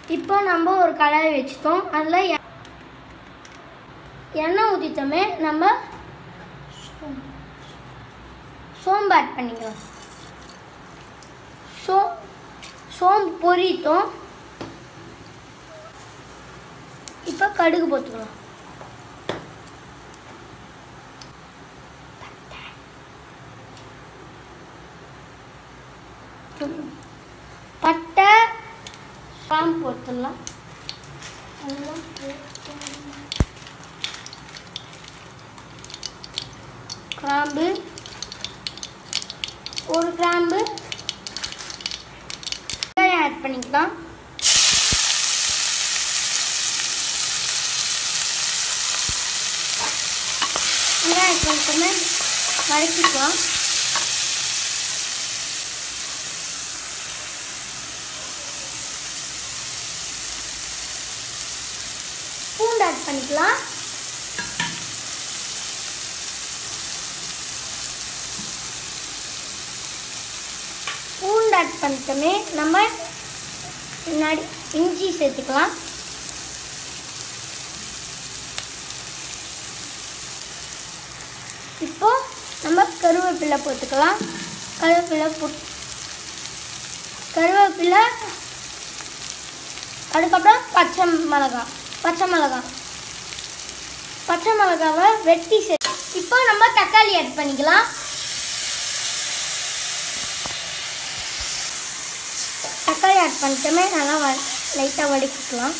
இப்போ நம்ம ஒரு கடாய் வச்சுட்டோம் அதில் எ- எண்ணெய் ஊற்றிட்டோமே நம்ம சோம்பு- சோம்பு ஆட் பண்ணிக்கலாம் சோ சோம்பு பொரிட்டோம் இப்போ கடுகு போட்டுக்கலாம் பட்டை கிராம்பு போட்டுடலாம் எல்லாம் போட்டு கிராம்பு ஒரு கிராம்பு வெங்காயம் ஆட் பண்ணிக்கலாம் வெங்காயம் ஆட் பண்ணிட்டோமே வதக்கிக்கலாம் பூண்டு ஆட் பண்ணிக்கலாம் பூண்டு ஆட் பண்ணிட்டோமே நம்ம முன்னாடி இஞ்சி சேர்த்துக்கலாம் இப்போ நம்ம கருவேப்பிலை போட்டுக்கலாம் கருவேப்பிலை போட் கருவேப்பிலை அதுக்கப்புறம் பச்சை மிளகாய் பச்சை மிளகாய் பச்சை மிளகாவை வெட்டி சே இப்போ நம்ம தக்காளி ஆட் பண்ணிக்கலாம் தக்காளி ஆட் பண்ணிட்டோமே நல்லா வ லைட்டாக வதக்கிக்கலாம்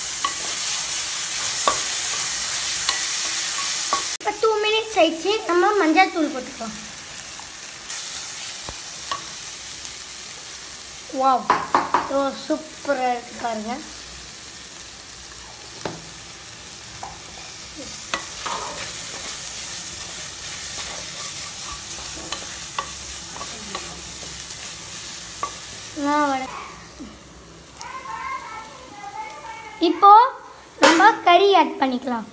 இப்போ டூ மினிட்ஸ் ஆயிடுச்சு நம்ம மஞ்சள் தூள் போட்டுக்கலாம் வாவ் ஓ சூப்பராக இருக்கு பாருங்க நான் வட இப்போ நம்ம கறி ஆட் பண்ணிக்கலாம்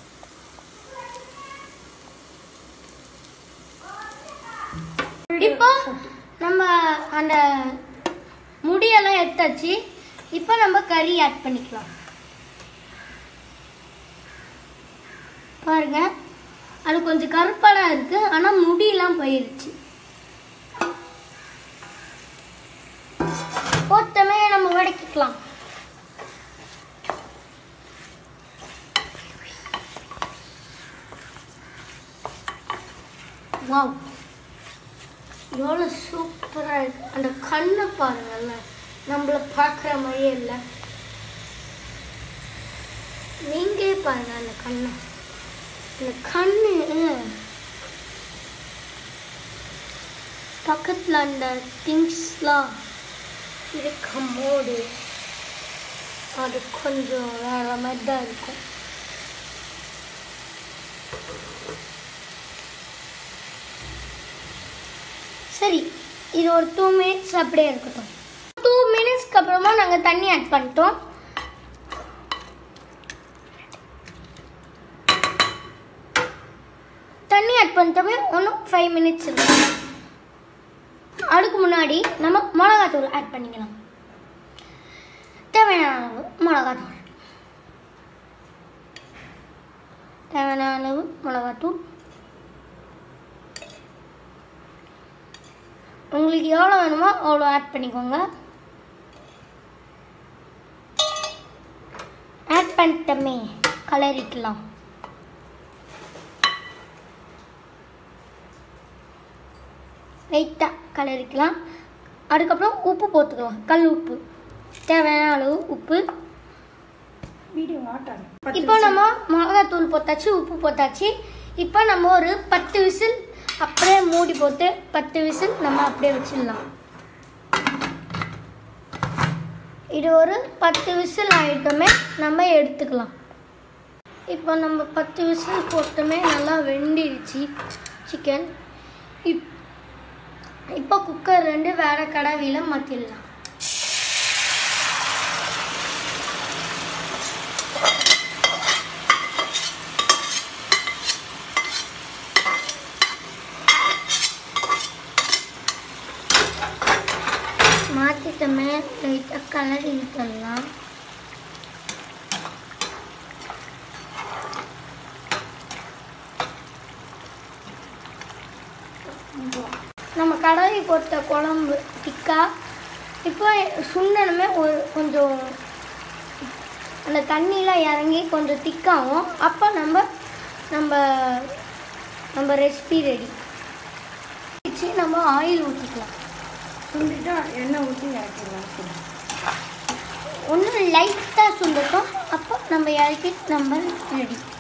இப்போ நம்ம அந்த முடியெல்லாம் எடுத்தாச்சு இப்போ நம்ம கறி ஆட் பண்ணிக்கலாம் பாருங்க அது கொஞ்சம் கருப்பாடா இருக்கு ஆனா முடியெல்லாம் போயிருச்சு போட்டமே நம்ம வதக்கிக்கலாம் வாவ் எவ்வளோ சூப்பராக இருக்கு அந்த கண்ணை பாருங்கல்ல நம்மள பார்க்குற மாதிரியே இல்லை நீங்களே பாருங்க அந்த கண்ணை அந்த கண்ணு பக்கத்தில் அந்த திங்ஸ்லாம் இருக்கும் போது அது கொஞ்சம் வேற மாதிரி தான் இருக்கும் சரி இது ஒரு டூ மினிட்ஸ் அப்படியே இருக்கட்டும் டூ மினிட்ஸ்க்கு அப்புறமா நாங்கள் தண்ணி ஆட் பண்ணிட்டோம் தண்ணி ஆட் பண்ணிட்டோமே ஒன்றும் ஃபைவ் மினிட்ஸ் இருக்கும் அதுக்கு முன்னாடி நம்ம மிளகாத்தூள் ஆட் பண்ணிக்கலாம் தேவையான அளவு மிளகாத்தூள் தேவையான அளவு மிளகாத்தூள் உங்களுக்கு எவ்வளோ வேணுமோ அவ்வளோ ஆட் பண்ணிக்கோங்க ஆட் பண்ணிட்டோமே கலரிக்கலாம் லைட்டாக கலரிக்கலாம் அதுக்கப்புறம் உப்பு போட்டுக்கலாம் கல் உப்பு தேவையான அளவு உப்பு வீடியோ ஆட்டாங்க இப்போ நம்ம மிளகாத்தூள் போட்டாச்சு உப்பு போட்டாச்சு இப்போ நம்ம ஒரு பத்து விசில் அப்படியே மூடி போட்டு பத்து விசில் நம்ம அப்படியே வச்சிடலாம் இது ஒரு பத்து விசில் ஆயிட்டோமே நம்ம எடுத்துக்கலாம் இப்போ நம்ம பத்து விசில் போட்டோமே நல்லா வெந்திடுச்சு சிக்கன் இப் இப்போ குக்கர் ரெண்டு வேற கடாவியில் மாற்றிடலாம் மாற்றிட்டோமே லைட்டாக கலர் இழுத்தலாம் தக்காளி போட்ட குழம்பு திக்கா இப்போ சுண்டனுமே ஒரு கொஞ்சம் அந்த தண்ணியெலாம் இறங்கி கொஞ்சம் திக்காகும் அப்போ நம்ம நம்ம நம்ம ரெசிபி ரெடி வச்சு நம்ம ஆயில் ஊற்றிக்கலாம் சுண்டிட்டா எண்ணெய் ஊற்றி இறக்கிடலாம் சொல்லி ஒன்று லைட்டாக சுண்டட்டும் அப்போ நம்ம இறக்கி நம்ம ரெடி